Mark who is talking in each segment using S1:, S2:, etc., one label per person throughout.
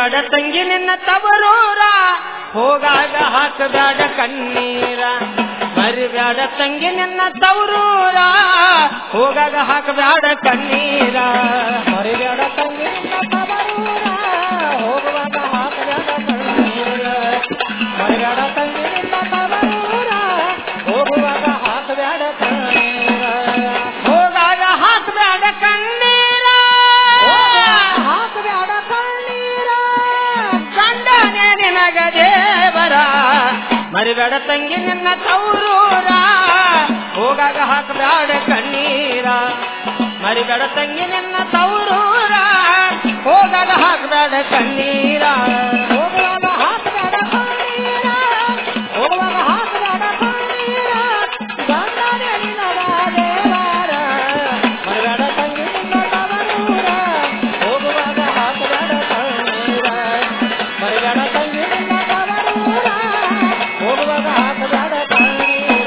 S1: ಮರಿಬೇಡ ತಂಗಿ ನಿನ್ನ ತವರೂರ ಹೋಗಾಗ ಹಾಕಬೇಡ ಕಣ್ಣೀರ ಮರಿಬೇಡ ತಂಗಿ ನಿನ್ನ ತವರೂರ ಹೋಗಾಗ ಹಾಕಬೇಡ ಕಣ್ಣೀರ
S2: ಮರಿಬೇಡ ತಂಗಿ ನಿನ್ನ ತವರೂರ ಹೋಗುವಾಗ ಹಾಕಬೇಡ ಕಣ್ಣೀರ ಮರಿಬೇಡ ತಂಗಿ ನಿನ್ನ ತವರೂರ ಹೋಗುವಾಗ ಹಾಕಬೇಡ ಕಣ್ಣೀರ
S1: ಹೋಗಾಗ ಹಾಕಬೇಡ ಕಣ್ಣೀರ
S2: ಹಾಕಬೇಡ ಕಣ್ಣೀರ
S1: ಗಂಡನೇ ನಿನಗ ದೇವರ ಮರಿಬೇಡ ತಂಗಿ ನಿನ್ನ ತವರೂರ ಹೋಗಾಗ ಹಾಕಬೇಡ ಕಣ್ಣೀರ ಮರಿಬೇಡ ತಂಗಿ ನಿನ್ನ ತವರೂರ ಹೋಗಾಗ ಹಾಕಬೇಡ ಕಣ್ಣೀರ
S2: ಹೋಗುವಾಗ ಹಾಕಬೇಡ ಕಣ್ಣೀರ ಹೋಗುವಾಗ ಹಾಕಬೇಡ ಕಣ್ಣೀರ ಗಂಡನೇ ನಿನ್ನದ ದೇವರ ಮರಿಬೇಡ ತಂಗಿ ನಿನ್ನ ತವರೂರ ಹೋಗುವಾಗ ಹಾಕಬೇಡ ಕಣ್ಣೀರ ಮರಿಬೇಡ ತಂಗಿ ನಿನ್ನ ತವರೂರ ಹೋಗುವಾಗ ಹಾಕಬೇಡ ಕಣ್ಣೀರ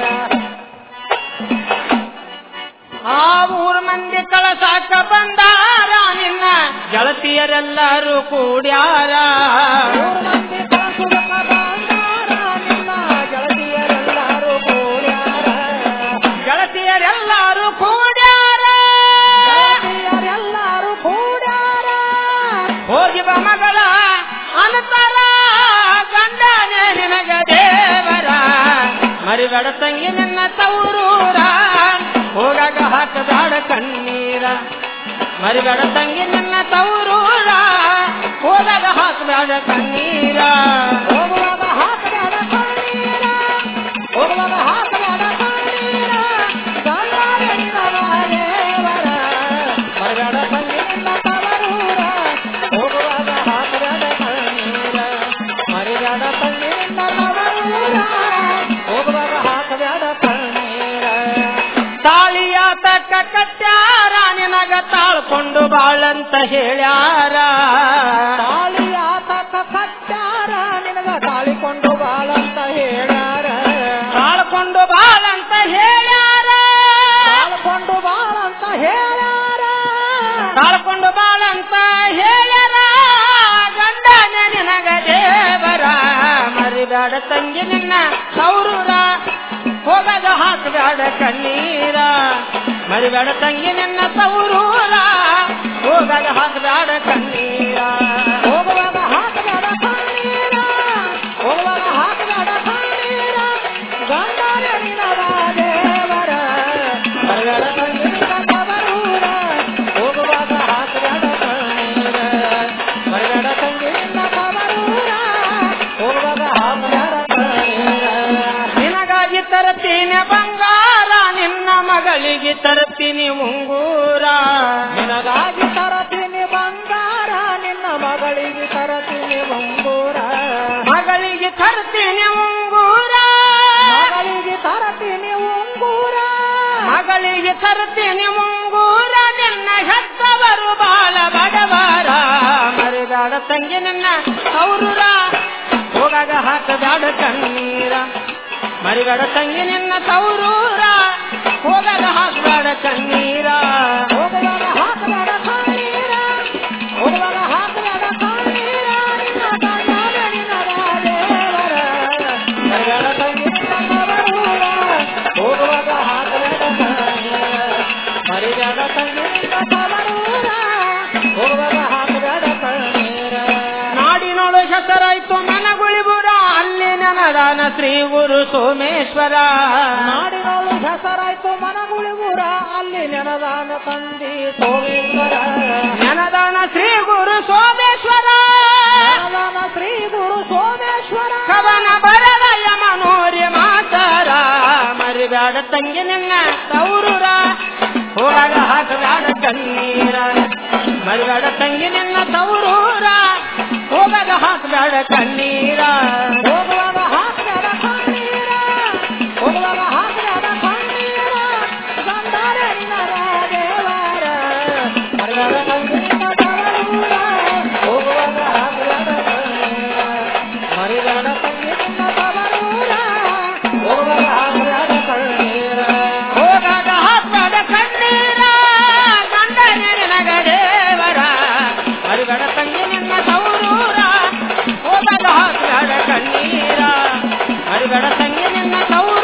S1: ಆ ಊರ್ ಮಂದಿ ಕಳಸಾಕ ಬಂದಾರ ನಿನ್ನ ಗೆಳತಿಯರೆಲ್ಲರೂ ಕೂಡ್ಯಾರ
S2: ಮೂರು ಮಂದಿ ಕಳಸುವುದಕ್ಕ ಬಂದಾರ ನಿನ್ನ ಗೆಳತಿಯರೆಲ್ಲರೂ ಕೂಡ್ಯಾರ
S1: ಗೆಳತಿಯರೆಲ್ಲರೂ ಕೂಡ್ಯಾರ
S2: ಗೆಳತಿಯರೆಲ್ಲರೂ ಕೂಡ್ಯಾರ
S1: ಹೋಗಿ ಬಾ ಮಗಳ ಅಂತಾರ ಗಂಡನೇ ನಿನಗ ದೇವರ ಮರಿಬೇಡ ತಂಗಿ ನಿನ್ನ ತವರೂರ ಹೋಗಾಗ ಹಾಕಬೇಡ ಕಣ್ಣೀರ ಮರಿಬೇಡ ತಂಗಿ ನಿನ್ನ ತವರೂರ ಹೋಗಾಗ ಹಾಕಬೇಡ ಕಣ್ಣೀರ
S2: ಹೋಗುವಾಗ ಹಾಕಬೇಡ ಕಣ್ಣೀರ ಹೋಗುವಾಗ ಹಾಕಬೇಡ ಕಣ್ಣೀರ ಗಂಡನೇ ನಿನ್ನದ ದೇವರ ಮರಬೇಡ ತಂಗಿ ನಿನ್ನ ತವರೂರ ಹೋಗುವಾಗ ಹಾಕಬೇಡ ಕಣ್ಣೀರ ಮರಿಬೇಡ ತಂಗಿ ನಿನ್ನ ತವರೂರ ಹೋಗುವಾಗ ಹಾಕಬೇಡ ಕಣ್ಣೀರ
S1: ತಾಳಿಯ ತಕ್ಕ ಕಟ್ಟ್ಯಾರ ನಿನಗ ತಾಳ್ಕೊಂಡು ಬಾಳಂತ ಹೇಳ್ಯಾರ
S2: ತಾಳಿಯ ತಕ್ಕ ಕಟ್ಟಾರ ನಿನಗ ತಾಳಿಕೊಂಡು ಬಾಳಂತ ಹೇಳ್ಯಾರ
S1: ತಾಳ್ಕೊಂಡು ಬಾಳಂತ ಹೇಳ್ಯಾರ
S2: ತಾಳ್ಕೊಂಡು ಬಾಳಂತ ಹೇಳ್ಯಾರ
S1: ತಾಳ್ಕೊಂಡು ಬಾಳಂತ ಹೇಳ್ಯಾರ ಗಂಡನ ನಿನಗ ದೇವರ ಮರಿಬೇಡ ತಂಗಿ ನಿನ್ನ ಸೌರೂರ ಹೋಗದ ಹಾಕಬೇಡ ಕಣ್ಣೀರ ಮರಿಬೇಡ ತಂಗಿ ನಿನ್ನ ಸೌರೂರ ಹೋಗದ ಹಾಕಬೇಡ ಕಣ್ಣೀರ
S2: ಹೋಗುವಾಗ ಹಾಕಬೇಡ ಕಣ್ಣೀರ ಹೋಗುವಾಗ ಹಾಕಬೇಡ ಕಣ್ಣೀರ ಗಂಡನ ನಿನಗ ದೇವರ ಮರಬೇಡ ತಂಗಿ ನಿನ್ನ ತವರೂರ ಹೋಗುವಾಗ ಹಾಕಬೇಡ ಕಣ್ಣೀರ ಮರಬೇಡ ತಂಗಿ ನಿನ್ನ ತವರೂರ ಹೋಗುವಾಗ ಹಾಕಬೇಡ ಕಣ್ಣೀರ
S1: ನಿನಗಾಗಿ ತರ್ತೀನಿ ಬಂಗಾರ ನಿನ್ನ ಮಗಳಿಗೆ ತರ್ತೀನಿ ಉಂಗೂರ
S2: ನಿನಗಾಗಿ ತರತೀನಿ ಬಂಗಾರ ನಿನ್ನ ಮಗಳಿಗೆ ತರತೀನಿ ಮುಂಗೂರ
S1: ಮಗಳಿಗೆ ತರ್ತೀನಿ ಉಂಗೂರ
S2: ಮಗಳಿಗೆ ತರತೀನಿ ಉಂಗೂರ
S1: ಮಗಳಿಗೆ ತರ್ತೀನಿ ಮುಂಗೂರ ನಿನ್ನ ಹೆತ್ತವರು ಬಾಳ ಬಡವರ ಮರಿದಾಡ ತಂಗಿ ನಿನ್ನ ಸೌರೂರ ಹೋಗಾಗ ಹಾಕಬೇಡ ಕಣ್ಣೀರ ಮರಿಬೇಡ ತಂಗಿ ನಿನ್ನ ಸೌರೂರ ಹೋಗಾಗ ಹಾಕಬೇಡ ಕಣ್ಣೀರ
S2: ಹೋಗುವಾಗ ಹಾಕಬೇಡ ಕಣ್ಣೀರ ಹೋಗುವಾಗ ಹಾಕಬೇಡ ಕಣ್ಣೀರ ನಿನ್ನ ಗಂಡನ ನಿನಗ ದೇವರ ಮರಗಳ ತಂಗಿ ನಿನ್ನ ತವರೂರ ಹೋಗುವಾಗ ಹಾಕಬೇಡ ಕಣ್ಣೀರ ಮರಿಬೇಡ ತಂಗಿ ನಿನ್ನ ತವರೂರ ಹೋಗುವಾಗ ಹಾಕಬೇಡ ಕಣ್ಣೀರ
S1: ನಾಡಿನೊಳು ಹೆಸರಾಯ್ತು ಮನಗುಳಿಬುರ ಅಲ್ಲಿ ನನದಾನ ಶ್ರೀ ಗುರು ಸೋಮೇಶ್ವರ
S2: ನಾಡಿನೊಳು ಹೆಸರಾಯ್ತು ಮನಗುಳಿಗುರ ಅಲ್ಲಿ ನೆನದಾನ ತಂದಿ ಸೋಮೇಶ್ವರ
S1: ನೆನದಾನ ಶ್ರೀ ಗುರು ಸೋಮೇಶ್ವರ
S2: ನೆನದಾನ ಶ್ರೀ ಗುರು ಸೋಮೇಶ್ವರ
S1: ಕವನ ಬರದ ಯಮನೂರಿ ಮಾತಾರ ಮರಿಬೇಡ ತಂಗಿ ನಿನ್ನ ತೌರೂರ ಹೋಗಾಗ ಹಾಕಬೇಡ ಕಣ್ಣೀರ ಮರಿಬೇಡ ತಂಗಿ ನಿನ್ನ ತೌರೂರ ಹೋಗಾಗ ಹಾಕಬೇಡ ಕಣ್ಣೀರ
S2: ಹೋಗುವಾಗ ಹಾಕಬೇಡ ಕಣ್ಣೀರ ಹೋಗುವಾಗ ಹಾಕಬೇಡ ಕಣ್ಣೀರ ಗಂಡನ ನಿನಗ ದೇವರ ಮರಗಳ ತಂಗಿ ನಿನ್ನ ತವರೂರ ಹೋಗುವಾಗ ಹಾಕಬೇಡ ಕಣ್ಣೀರ ಮರಿಬೇಡ ತಂಗಿ ನಿನ್ನ ತವರೂರ ಹೋಗುವಾಗ ಹಾಕಬೇಡ ಕಣ್ಣೀರ
S1: ಹೋಗಾಗ ಹಾಕಬೇಡ ಕಣ್ಣೀರ ಗಂಡನ ನಿನಗ ದೇವರ ಮರಿಬೇಡ ತಂಗಿ ನಿನ್ನ ತೌರೂರ ಹಾಕ್ಬೇಡ ಕಣ್ಣೀರ ಮರಿಬೇಡ ತಂಗಿ ನಿನ್ನ ತವರು